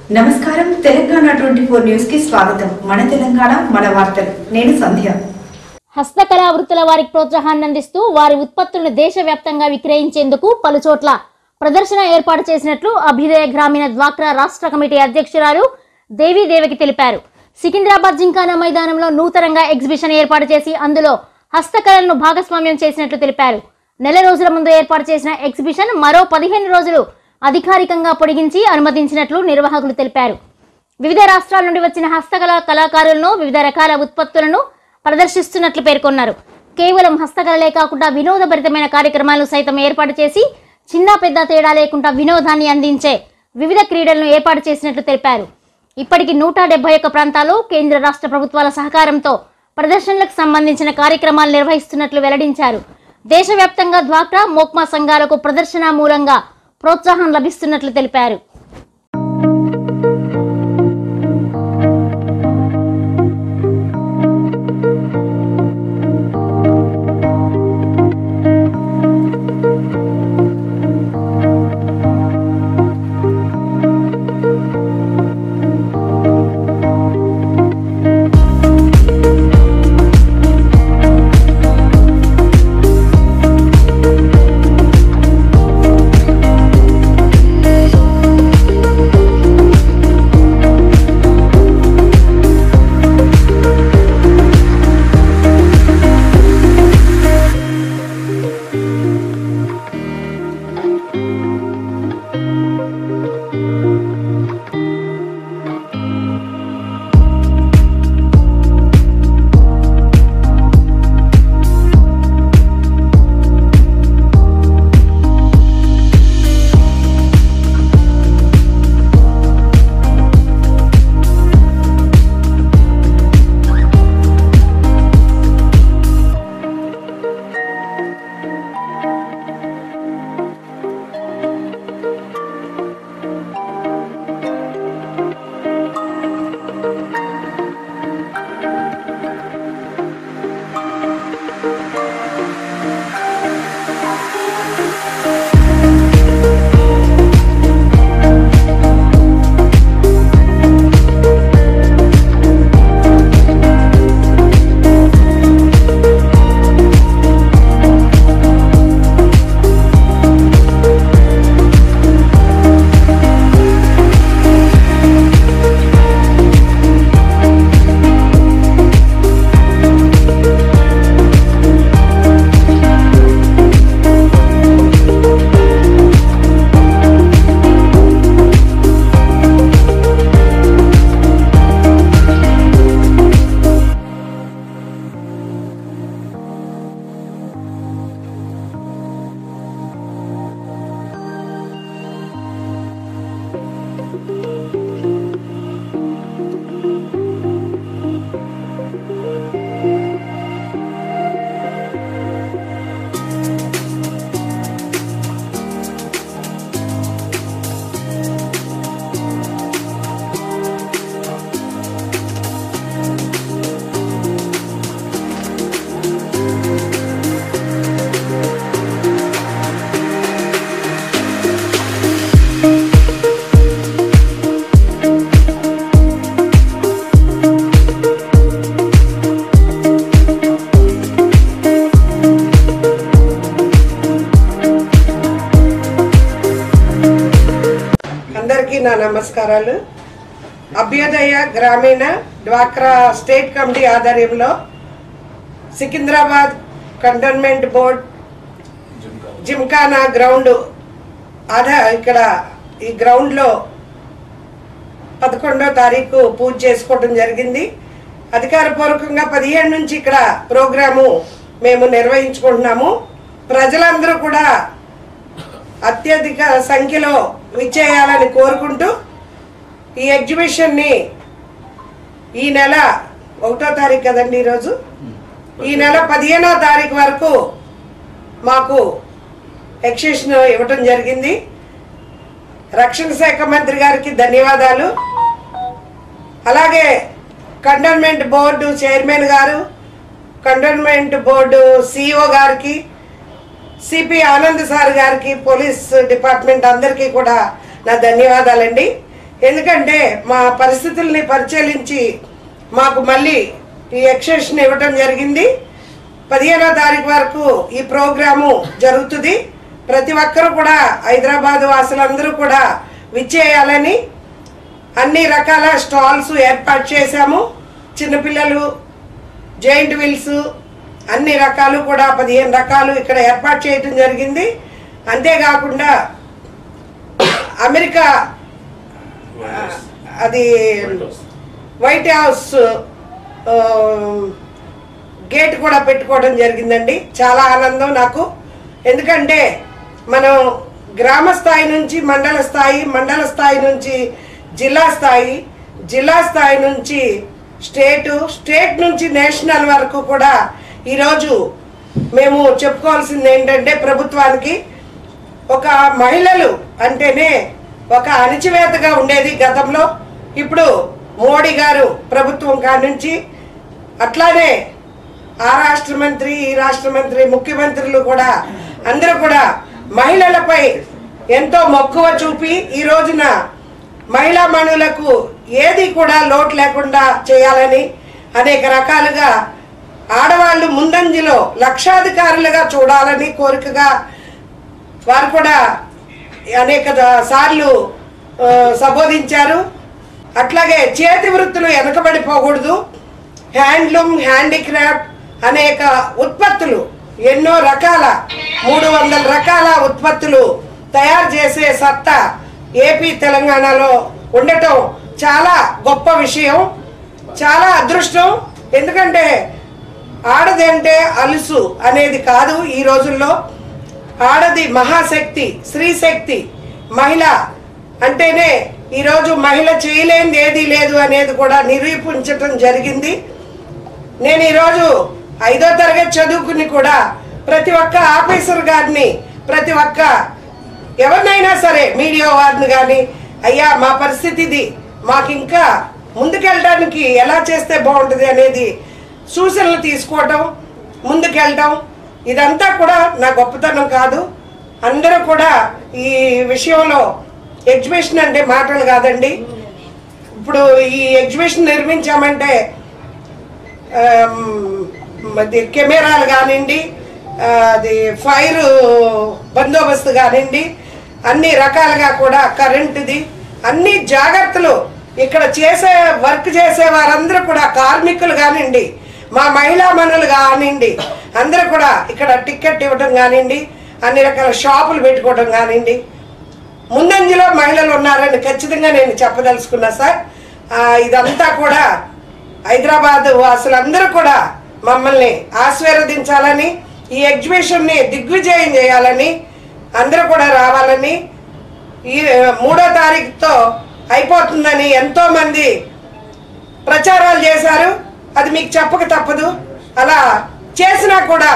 నమస్కారం Telangana twenty four news కి స్వాగతం మన తెలంగాణ మన వార్తలు నేను సంధ్య హస్తకళా వృత్తుల వారికి ప్రోత్సాహాన్ని అందిస్తూ వారి ఉత్పత్తులను దేశవ్యాప్తంగా విక్రయించేందుకు పలు చోట్ల ప్రదర్శన ఏర్పాటు చేసినట్లు అభ్యుదయ గ్రామీణ డ్వాక్రా రాష్ట్ర కమిటీ అధ్యక్షురాలు దేవి దేవకి తెలిపారు సికింద్రాబాద్ జింకానా మైదానంలో నూతనంగా ఎగ్జిబిషన్ ఏర్పాటు చేసి అందులో హస్తకళలను భాగస్వామ్యం చేసినట్లు తెలిపారు నెల రోజుల ముందు ఏర్పాటు చేసిన ఎగ్జిబిషన్ మరో పదిహేను రోజులు అధికారికంగా పొడిగించి అనుమతించినట్లు నిర్వాహకులు తెలిపారు వివిధ రాష్ట్రాల నుండి వచ్చిన హస్తకళ కళాకారులను వివిధ రకాల ఉత్పత్తులను ప్రదర్శిస్తున్నట్లు పేర్కొన్నారు కేవలం హస్తకళలే కాకుండా వినోదభరితమైన కార్యక్రమాలు సైతం ఏర్పాటు చేసి చిన్న పెద్ద తేడా లేకుండా వినోదాన్ని అందించే వివిధ క్రీడలను ఏర్పాటు చేసినట్లు తెలిపారు ఇప్పటికి నూట డెబ్బై ఒక్క ప్రాంతాల్లో కేంద్ర రాష్ట్ర ప్రభుత్వాల సహకారంతో ప్రదర్శనలకు సంబంధించిన కార్యక్రమాలు నిర్వహిస్తున్నట్లు వెల్లడించారు దేశవ్యాప్తంగా డ్వాక్రా మోక్మా సంఘాలకు ప్రదర్శన మూలంగా ప్రోత్సాహం లభిస్తున్నట్లు తెలిపారు అందరికీ నా నమస్కారాలు అభ్యుదయ గ్రామీణ డ్వాక్రా స్టేట్ కమిటీ ఆధ్వర్యంలో Secunderabad cantonment board Gymkhana ground ఆధా ఇక్కడ ఈ గ్రౌండ్లో పదకొండో తారీఖు పూజ చేసుకోవడం జరిగింది అధికారపూర్వకంగా పదిహేడు నుంచి ఇక్కడ ప్రోగ్రాము మేము నిర్వహించుకుంటున్నాము ప్రజలందరూ కూడా అత్యధిక సంఖ్యలో విచ్చేయాలని కోరుకుంటూ ఈ ఎగ్జిబిషన్ని ఈ నెల ఒకటో తారీఖు కదండి ఈరోజు ఈ నెల పదిహేనో తారీఖు వరకు మాకు ఎక్సిబిషన్ ఇవ్వటం జరిగింది రక్షణ శాఖ మంత్రి గారికి ధన్యవాదాలు అలాగే కంటోన్మెంట్ బోర్డు చైర్మన్ గారు కంటోన్మెంట్ బోర్డు సిఇఓ గారికి సిపి ఆనంద్ సార్ గారికి పోలీస్ డిపార్ట్మెంట్ అందరికీ కూడా నా ధన్యవాదాలండి ఎందుకంటే మా పరిస్థితుల్ని పరిశీలించి మాకు మళ్ళీ ఈ ఎక్స్టెన్షన్ ఇవ్వటం జరిగింది పదిహేనో తారీఖు వరకు ఈ ప్రోగ్రాము జరుగుతుంది ప్రతి ఒక్కరూ కూడా హైదరాబాద్ వాసులందరూ కూడా విచ్చేయాలని అన్ని రకాల స్టాల్స్ ఏర్పాటు చేశాము చిన్నపిల్లలు జైంట్ వీల్స్ అన్ని రకాలు కూడా పదిహేను రకాలు ఇక్కడ ఏర్పాటు చేయటం జరిగింది అంతేకాకుండా అమెరికా ఆ, అది వైట్ హౌస్ ఆ, గేట్ కూడా పెట్టుకోవడం జరిగిందండి చాలా ఆనందం నాకు ఎందుకంటే మనం గ్రామ స్థాయి నుంచి మండల స్థాయి మండల స్థాయి నుంచి జిల్లా స్థాయి జిల్లా స్థాయి నుంచి స్టేటు స్టేట్ నుంచి నేషనల్ వరకు కూడా ఈరోజు మేము చెప్పుకోవాల్సింది ఏంటంటే ప్రభుత్వానికి ఒక మహిళలు అంటేనే ఒక అణిచివేతగా ఉండేది గతంలో ఇప్పుడు మోడీ గారు ప్రభుత్వం కాడి నుంచి అట్లానే ఆ రాష్ట్ర మంత్రి ఈ రాష్ట్ర మంత్రి ముఖ్యమంత్రులు కూడా అందరూ కూడా మహిళలపై ఎంతో మక్కువ చూపి ఈ రోజున మహిళా మనులకు ఏది కూడా లోటు లేకుండా చేయాలని అనేక రకాలుగా ఆడవాళ్ళు ముందంజలో లక్షాధికారులుగా చూడాలని కోరికగా వారు కూడా అనేక ద- సార్లు ఆ, సంబోధించారు అట్లాగే చేతి వృత్తులు వెనకబడిపోకూడదు హ్యాండ్లూమ్ హ్యాండీక్రాఫ్ట్ అనేక ఉత్పత్తులు ఎన్నో రకాల మూడు వందల రకాల ఉత్పత్తులు తయారు చేసే సత్తా ఏపీ తెలంగాణలో ఉండటం చాలా గొప్ప విషయం చాలా అదృష్టం ఎందుకంటే ఆడదంటే అలుసు అనేది కాదు ఈ రోజుల్లో ఆడది మహాశక్తి స్త్రీశక్తి మహిళ అంటేనే ఈరోజు మహిళ చేయలేనిది ఏదీ లేదు అనేది కూడా నిరూపించటం జరిగింది నేను ఈరోజు ఐదో తరగతి చదువుకుని కూడా ప్రతి ఒక్క ఆఫీసర్ గారిని ప్రతి ఒక్క ఎవరినైనా సరే మీడియా వారిని కానీ అయ్యా మా పరిస్థితి ఇది మాకు ఇంకా ముందుకెళ్ళడానికి ఎలా చేస్తే బాగుంటుంది అనేది సూచనలు తీసుకోవటం ముందుకెళ్ళటం ఇదంతా కూడా నా గొప్పతనం కాదు అందరూ కూడా ఈ విషయంలో ఎగ్జిబిషన్ అంటే మాటలు కాదండి ఇప్పుడు ఈ ఎగ్జిబిషన్ నిర్మించామంటే ఆమ్, అది కెమెరాలు కానివ్వండి ఆ, అది ఫైర్ బందోబస్తు కానివ్వండి అన్ని రకాలుగా కూడా కరెంటుది అన్ని జాగ్రత్తలు ఇక్కడ చేసే వర్క్ చేసే వారందరూ కూడా కార్మికులు కానివ్వండి మా మహిళా మనులు కానివ్వండి అందరూ కూడా ఇక్కడ టికెట్ ఇవ్వడం కానివ్వండి అన్ని రకాల షాపులు పెట్టుకోవడం కానివ్వండి ముందంజలో మహిళలు ఉన్నారని ఖచ్చితంగా నేను చెప్పదలుచుకున్నా సార్ ఆ, ఇదంతా కూడా హైదరాబాద్ వాసులందరూ కూడా మమ్మల్ని ఆశీర్వదించాలని ఈ ఎగ్జిబిషన్ని దిగ్విజయం చేయాలని అందరూ కూడా రావాలని ఈ మూడో తారీఖుతో అయిపోతుందని ఎంతో మంది ప్రచారాలు చేశారు అది మీకు చెప్పక తప్పదు అలా చేసినా కూడా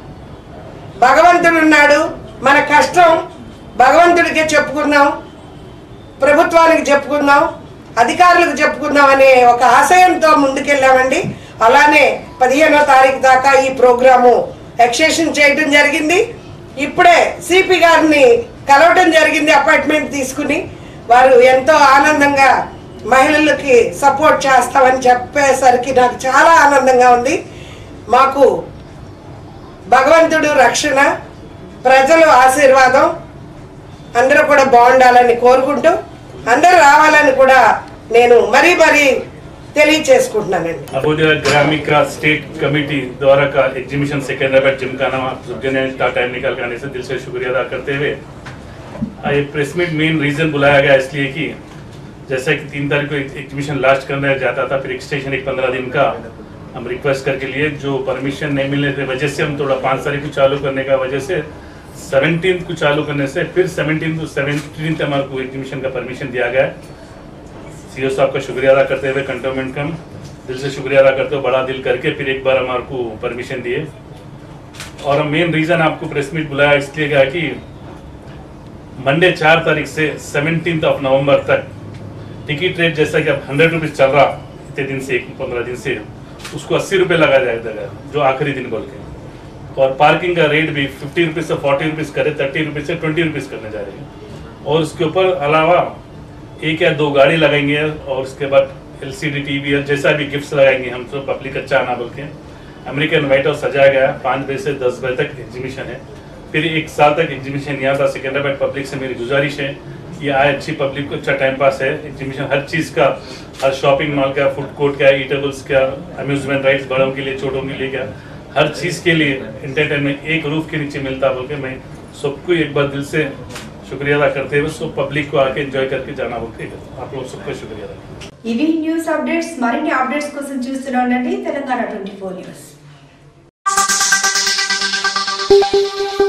భగవంతుడు ఉన్నాడు మన కష్టం భగవంతుడికే చెప్పుకుందాం ప్రభుత్వానికి చెప్పుకుందాం అధికారులకు చెప్పుకుందాం అనే ఒక ఆశయంతో ముందుకెళ్ళామండి అలానే పదిహేనో తారీఖు దాకా ఈ ప్రోగ్రాము ఎక్స్టెన్షన్ చేయడం జరిగింది ఇప్పుడే సిపి గారిని కలవటం జరిగింది అపాయింట్మెంట్ తీసుకుని వారు ఎంతో ఆనందంగా మహిళలకి సపోర్ట్ చేస్తామని చెప్పేసరికి నాకు చాలా ఆనందంగా ఉంది మాకు భగవంతుడు రక్షణ ప్రజలు ఆశీర్వాదం అందరూ కూడా బాగుండాలని కోరుకుంటూ అందరూ రావాలని కూడా నేను మరీ మరీ తెలియచేసుకుంటున్నానండి अबोधिया ग्रामीण का स्टेट कमेटी द्वारा का एग्जीबिशन सिकंदराबाद जिमखाना ने टाइम निकाल के आने से दिल से शुक्रिया अदा करते हुए आ, ये प्रेस मीट मेन रीजन बुलाया गया इसलिए कि जैसा कि तीन तारीख को एग्जीबिशन लास्ट करने जाता था फिर एक्सटेंशन एक पंद्रह दिन का हम रिक्वेस्ट करके लिए जो परमिशन नहीं मिलने की वजह से हम थोड़ा पाँच तारीख को चालू करने का वजह से सेवनटीन को चालू करने से फिर सेवनटीन टू सेवनटीन हमारे को एग्जीबिशन का परमिशन दिया गया है सीओ साहब का शुक्रिया अदा करते हुए कंटोनमेंट कम दिल से शुक्रिया अदा करते हुए बड़ा दिल करके फिर एक बार हमारे को परमिशन दिए और मेन रीजन आपको प्रेस मीट बुलाया इसलिए गया कि मंडे चार तारीख से सेवनटीन ऑफ नवंबर तक टिकट रेट जैसा कि अब हंड्रेड रुपीज चल रहा इतने दिन से एक पंद्रह दिन से उसको अस्सी रुपये लगाया जाएगा जो आखिरी दिन बोल के और पार्किंग का रेट भी फिफ्टी रुपीज से फोर्टी रुपीज करे थर्टी रुपीज से ट्वेंटी रुपीज करने जा रहे हैं और उसके ऊपर अलावा एक या दो गाड़ी लगाएंगे और उसके बाद एलसीडी टीवी और जैसा भी गिफ्ट्स लगाएंगे हम सब पब्लिक अच्छा आना बोल के अमेरिकन व्हाइट हाउस सजाया गया पाँच बजे से दस बजे तक एग्जीबिशन है फिर एक साल तक एग्जीबिशन यहाँ था सिकंदराबाद पब्लिक से मेरी गुजारिश है ये आए अच्छी पब्लिक को अच्छा टाइम पास है एग्जीबिशन हर चीज़ का हर शॉपिंग मॉल का फूड कोर्ट का ईटेबल्स का अम्यूजमेंट राइड्स बड़ों के लिए छोटों के लिए क्या हर चीज़ के लिए एंटरटेनमेंट एक रूफ के नीचे मिलता बोल के मैं सबको एक बार दिल से शुक्रिया अदा करते हुए सब पब्लिक को आके एंजॉय करके जाना बोल के आप लोग सबको शुक्रिया अदा करता हूं। ఇవి న్యూస్ అప్డేట్స్ మరిన్ని అప్డేట్స్ కోసం చూస్తూనే ఉండండి తెలంగాణ ట్వంటీ ఫోర్ న్యూస్